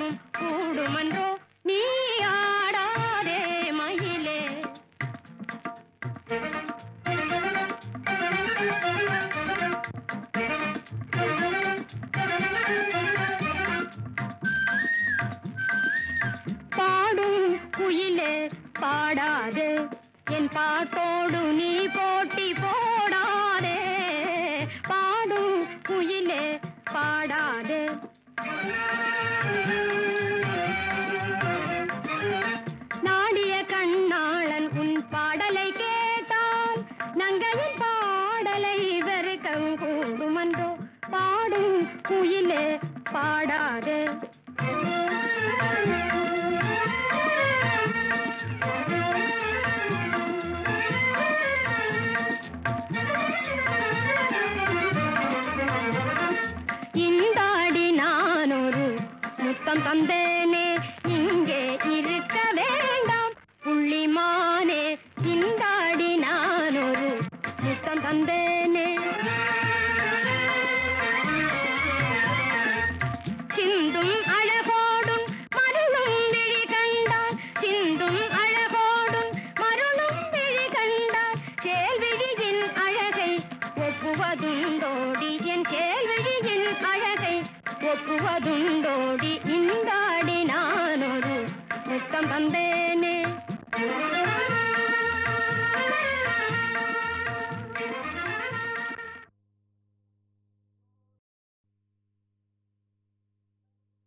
பாடும் கூடுமன்றோ நீ ஆடாதே மயிலே பாடும் குயிலே பாடாதே என் பாட்டோடு நீ போட்டி போடாதே பாடும் குயிலே பாடாதே நாடிய கண்ணாளன் உன் பாடலை கேட்டால் நங்கையின் பாடலை வெறுக்கம் கூடுமன்றோ பாடும் குயிலே பாடாதே இந்தாடி நான் ஒரு முத்தம் தந்தேனே இங்கே இருக்க வேண்டாம் புள்ளிமானே இந்தாடி நான் ஒரு முத்தம் தந்தேனே சிந்தும் அழகோடும் மருளும் விழி கண்டார் சிந்தும் அழகோடும் மருளும் விழி கண்டார் கேள்விழியின் அழகை ஒப்புவதுண்டோடி என் கேள்விழியின் அழகை ஒப்புவதுண்டோடி இந்தாடி நான் ஒரு முத்தம் தந்தேன்